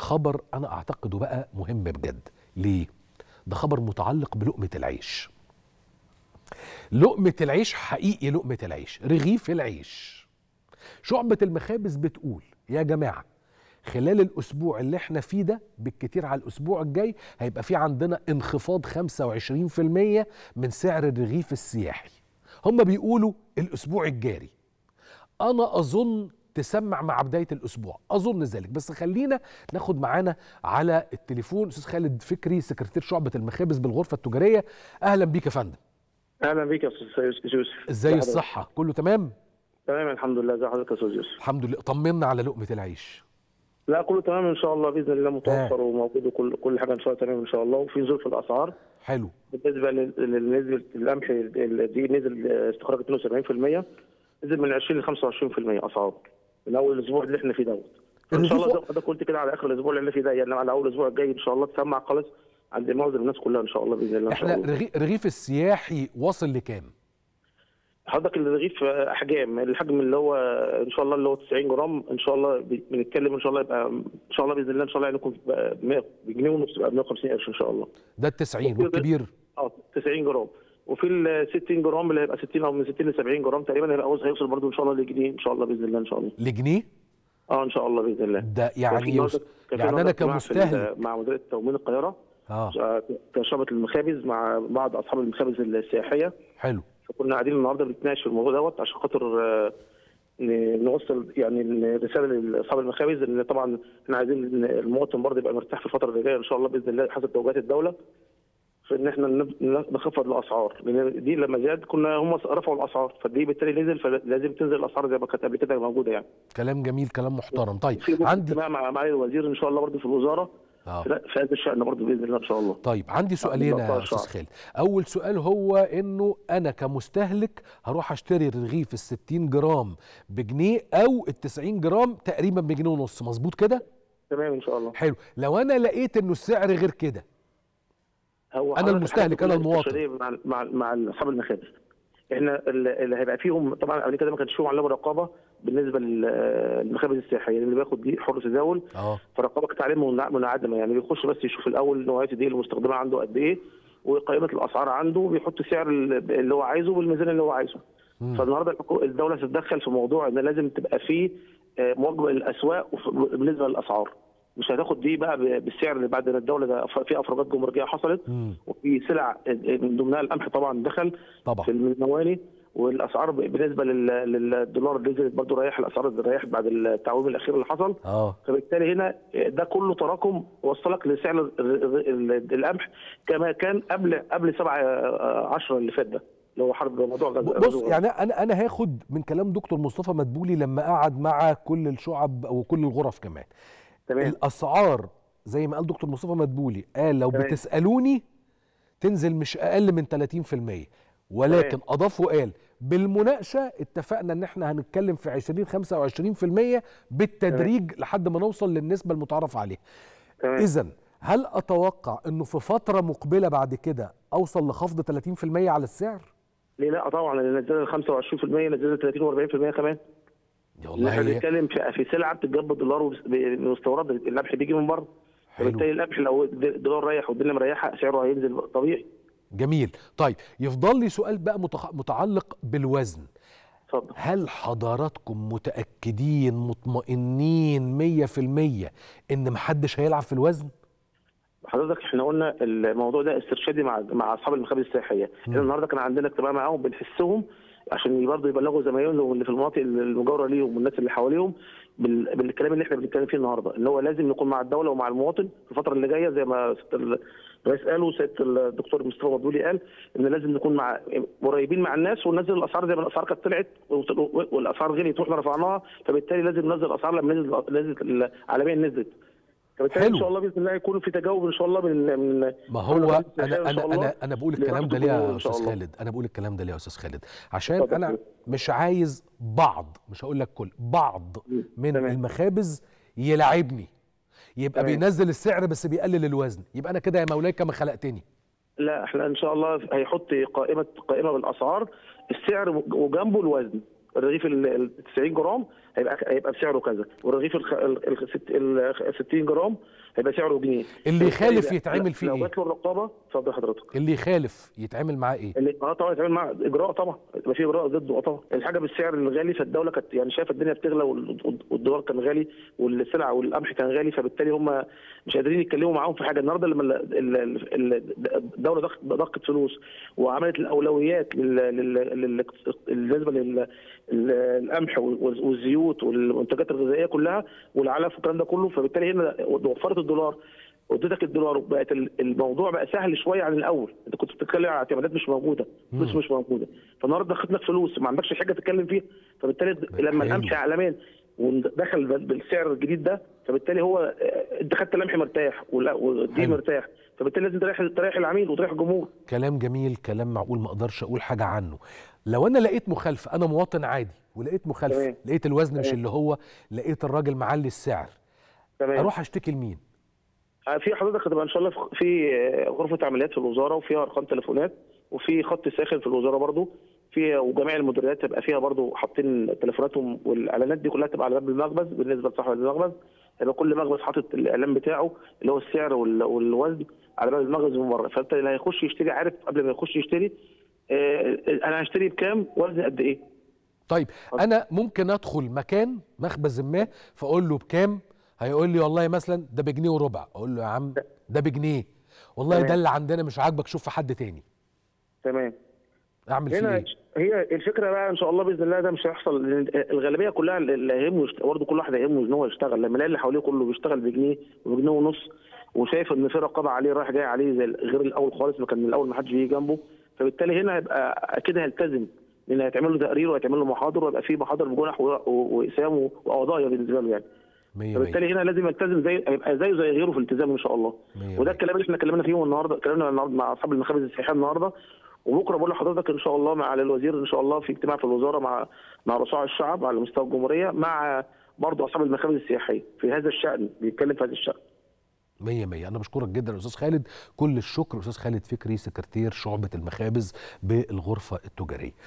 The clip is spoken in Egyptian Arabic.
خبر انا اعتقده بقى مهم بجد ليه ده خبر متعلق بلقمه العيش لقمه العيش حقيقي لقمه العيش رغيف العيش شعبه المخابز بتقول يا جماعه خلال الاسبوع اللي احنا فيه ده بالكتير على الاسبوع الجاي هيبقى في عندنا انخفاض 25% من سعر الرغيف السياحي هم بيقولوا الاسبوع الجاري انا اظن تسمع مع بدايه الاسبوع اظن ذلك بس خلينا ناخد معانا على التليفون استاذ خالد فكري سكرتير شعبه المخابز بالغرفه التجاريه اهلا بيك يا فندم اهلا بيك يا استاذ يوسف ازاي الصحه كله تمام تمام الحمد لله ازي حضرتك يا استاذ يوسف الحمد لله طمنا على لقمه العيش لا كله تمام ان شاء الله باذن الله متوفر وموجود وكل كل حاجه ان شاء الله تمام ان شاء الله وفي نزول في الاسعار حلو بالنسبه لنسبه القمح دي نزل استخراج 72% نزل من 20 ل 25% اسعار من اول الاسبوع اللي احنا فيه دوت ان شاء الله زي ما حضرتك قلت كده على اخر الاسبوع اللي احنا فيه ده يعني على اول الاسبوع الجاي ان شاء الله تسمع خالص عند معظم الناس كلها ان شاء الله باذن الله ان شاء احنا الله رغي- رغيف السياحي واصل لكام حضرتك الرغيف احجام الحجم اللي هو ان شاء الله اللي هو 90 جرام ان شاء الله ب- بنتكلم ان شاء الله يبقى ان شاء الله باذن الله ان شاء الله يعني يكون بقى 100 بجنيه ونص يبقى ب 150 قرش ان شاء الله ده التسعين وفي- والكبير اه 90 جرام وفي ال 60 جرام اللي هيبقى 60 او من 60 ل 70 جرام تقريبا هيبقى عاوز هيوصل برضه ان شاء الله لجنيه ان شاء الله باذن الله ان شاء الله لجنيه اه ان شاء الله باذن الله ده كان يعني في يوصل النهاردة- كان في يعني انا النهاردة اجتماع في ال- كمستهلك مع مديريه تموين القاهره اه آه، كشعبه المخابز مع بعض اصحاب المخابز السياحيه حلو فكنا قاعدين النهارده بنتناقش في الموضوع دوت عشان خاطر آه، ن- نوصل يعني الرساله لاصحاب المخابز ان طبعا احنا عايزين إن المواطن برضه يبقى مرتاح في الفتره اللي جايه ان شاء الله باذن الله حسب توجيهات الدوله في ان احنا نب- نخفض الاسعار لان دي لما زاد كنا هم رفعوا الاسعار فدي بالتالي نزل فلازم تنزل الاسعار زي ما كانت قبل كده موجوده يعني كلام جميل كلام محترم طيب في بكرة عندي اجتماع مع معالي الوزير ان شاء الله برضه في الوزاره اه في في هذا الشان برضه باذن الله ان شاء الله طيب عندي سؤالين بالضبط، يا آه، استاذ شعر. خالد اول سؤال هو انه انا كمستهلك هروح اشتري رغيف ال 60 جرام بجنيه او ال 90 جرام تقريبا بجنيه ونص مظبوط كده تمام ان شاء الله حلو لو انا لقيت انه السعر غير كده هو أنا حضرتك المستهلك، الحاجات أنا دي كلها المواطن. استشارية مع مع مع اصحاب المخابز احنا اللي اللي هيبقى فيهم طبعا قبل كده ما كانش فيهم علامه رقابه بالنسبه للمخابز السياحيه اللي بياخد دي حر تداول اه فالرقابه كانت عليه منع- منعدمه يعني بيخش بس يشوف الاول نوعيه الدقيق المستخدمه عنده قد ايه وقائمه الاسعار عنده بيحط سعر اللي هو عايزه بالميزان اللي هو عايزه مم. فالنهارده الحكو- الدوله تتدخل في موضوع ان لازم تبقى فيه آه، مواجبه للاسواق وف- بالنسبه للاسعار مش هتاخد دي بقى ب- بالسعر اللي بعد ما الدوله ده أف- في افراجات جمركيه حصلت مم. وفي سلع آه، من ضمنها القمح طبعا دخل طبعا في المواني والاسعار ب- بالنسبه لل- للدولار اللي نزلت برضه ريح الاسعار اللي ريحت بعد التعويم الاخير اللي حصل اه فبالتالي هنا ده كله تراكم وصلك لسعر ال- ال- ال- القمح كما كان قبل قبل 7 10 اللي فات ده اللي هو حرب موضوع غزه بص يعني انا انا هاخد من كلام دكتور مصطفى مدبولي لما قعد مع كل الشعب وكل الغرف كمان تمام الاسعار زي ما قال دكتور مصطفى مدبولي قال لو تمام. بتسالوني تنزل مش اقل من 30% ولكن تمام. اضاف وقال بالمناقشه اتفقنا ان احنا هنتكلم في 20 25% بالتدريج لحد ما نوصل للنسبه المتعارف عليها تمام اذا هل اتوقع انه في فتره مقبله بعد كده اوصل لخفض 30% على السعر ليه لا طبعا اللي نزلنا 25% نزلنا 30 و40% كمان يا احنا والله هي بنتكلم في في سلعه بتتجاب بالدولار ومستورده القمح بيجي من بره حلو فبالتالي القمح لو الدولار رايح والدنيا مريحه سعره هينزل طبيعي جميل طيب يفضل لي سؤال بقى متخ- متعلق بالوزن اتفضل هل حضراتكم متأكدين مطمئنين مية في المية إن محدش هيلعب في الوزن؟ حضرتك احنا قلنا الموضوع ده استرشادي مع مع اصحاب المخابز السياحيه احنا النهارده كان عندنا اجتماع معاهم بنحسهم عشان برضه يبلغوا زمايلهم اللي في المناطق المجاوره ليهم والناس اللي حواليهم بال- بالكلام اللي احنا بنتكلم فيه النهارده ان هو لازم نكون مع الدوله ومع المواطن في الفتره اللي جايه زي ما سياده الرئيس قال وسياده الدكتور مصطفى مدبولي قال ان لازم نكون مع قريبين مع الناس وننزل الاسعار زي ما الاسعار كانت طلعت والاسعار غليت واحنا رفعناها فبالتالي لازم ننزل الاسعار لما نزل نزلت عالميا نزلت فبالتالي حلو. ان شاء الله باذن الله يكون في تجاوب ان شاء الله من من ما من هو المخابز أنا السياحية إن أنا شاء الله أنا أنا بقول الكلام لرحمة ده ليه الجمهور يا إن شاء أستاذ الله. خالد؟ أنا بقول الكلام ده ليه يا أستاذ خالد؟ عشان اتفضل. أنا مش عايز بعض مش هقول لك كل بعض من تمام. المخابز يلعبني يبقى تمام. بينزل السعر بس بيقلل الوزن يبقى أنا كده يا مولاي كما خلقتني لا احنا ان شاء الله هيحط قائمه قائمه بالاسعار السعر وجنبه الوزن الرغيف ال ال 90 جرام هيبقى هيبقى بسعره كذا والرغيف الخ... ال ال- الست- ال 60 جرام هيبقى سعره جنيه اللي يخالف لا- يتعمل فيه لو ايه جات له الرقابه اتفضل حضرتك اللي يخالف يتعمل معاه ايه اللي اه طبعا يتعمل مع اجراء طبعا يبقى في اجراء ضده اه طبعا الحاجه بالسعر الغالي فالدوله كانت يعني شايفه الدنيا بتغلى وال- والدولار كان غالي والسلع والقمح كان غالي فبالتالي هم مش قادرين يتكلموا معاهم في حاجه النهارده لما ال- ال- ال- الدوله ضخ- ضخت فلوس وعملت الاولويات لل- لل- لل- بالنسبه لل- ال- القمح وال- والزيوت والمنتجات الغذائيه كلها والعلف والكلام ده كله فبالتالي هنا وفرت الدولار واديتك الدولار بقت ال- الموضوع بقى سهل شويه عن الاول انت كنت بتتكلم على اعتمادات مش موجوده فلوس مش موجوده فالنهارده ضخت لك فلوس ما عندكش حاجه تتكلم فيها فبالتالي لما حلو. القمح عالميا ودخل بال- بالسعر الجديد ده فبالتالي هو آه، انت خدت القمح مرتاح ولا- والدقيق حلو. مرتاح فبالتالي لازم تريح تريح العميل وتريح الجمهور كلام جميل كلام معقول ما اقدرش اقول حاجه عنه لو انا لقيت مخالفه انا مواطن عادي ولقيت مخالفه تمام. لقيت الوزن مش تمام. اللي هو لقيت الراجل معلي السعر تمام اروح اشتكي لمين في حضرتك هتبقى ان شاء الله في- في غرفه عمليات في الوزاره وفيها ارقام تليفونات وفي خط ساخن في الوزاره برضو في وجميع المديريات تبقى فيها برضو حاطين تليفوناتهم والاعلانات دي كلها تبقى على باب المخبز بالنسبه لصاحب المخبز هيبقى كل مخبز حاطط الاعلان بتاعه اللي هو السعر وال- والوزن على باب المخبز من بره فانت اللي هيخش يشتري عارف قبل ما يخش يشتري آه، انا هشتري بكام وزن قد ايه طيب انا ممكن ادخل مكان مخبز ما فاقول له بكام هيقول لي والله مثلا ده بجنيه وربع اقول له يا عم ده بجنيه والله تمام. ده اللي عندنا مش عاجبك شوف في حد تاني تمام اعمل فيه هنا ايه هي الفكره بقى ان شاء الله باذن الله ده مش هيحصل لأن الغالبيه كلها اللي هيهمه يشت- برضه كل واحد هيهمه ان هو يشتغل لما يلاقي اللي حواليه كله بيشتغل بجنيه وبجنيه ونص وشايف ان في رقابه عليه رايح جاي عليه زي غير الاول خالص ما كان من الاول ما حدش بيجي جنبه فبالتالي هنا هيبقى اكيد هيلتزم لان هيتعمل له تقرير وهيتعمل له محاضر ويبقى في محاضر بجنح و- و- واسام وقضايا بالنسبه له يعني مية مية فبالتالي هنا لازم يلتزم زي هيبقى زيه زي غيره في الالتزام ان شاء الله مية وده مية. الكلام اللي احنا اتكلمنا فيه النهارده اتكلمنا النهارده مع اصحاب المخابز السياحيه النهارده وبكره بقول لحضرتك ان شاء الله مع الوزير ان شاء الله في اجتماع في الوزاره مع مع رؤساء الشعب على مستوى الجمهوريه مع برضه اصحاب المخابز السياحيه في هذا الشان بيتكلم في هذا الشان مية مية أنا بشكرك جدا يا أستاذ خالد كل الشكر أستاذ خالد فكري سكرتير شعبة المخابز بالغرفة التجارية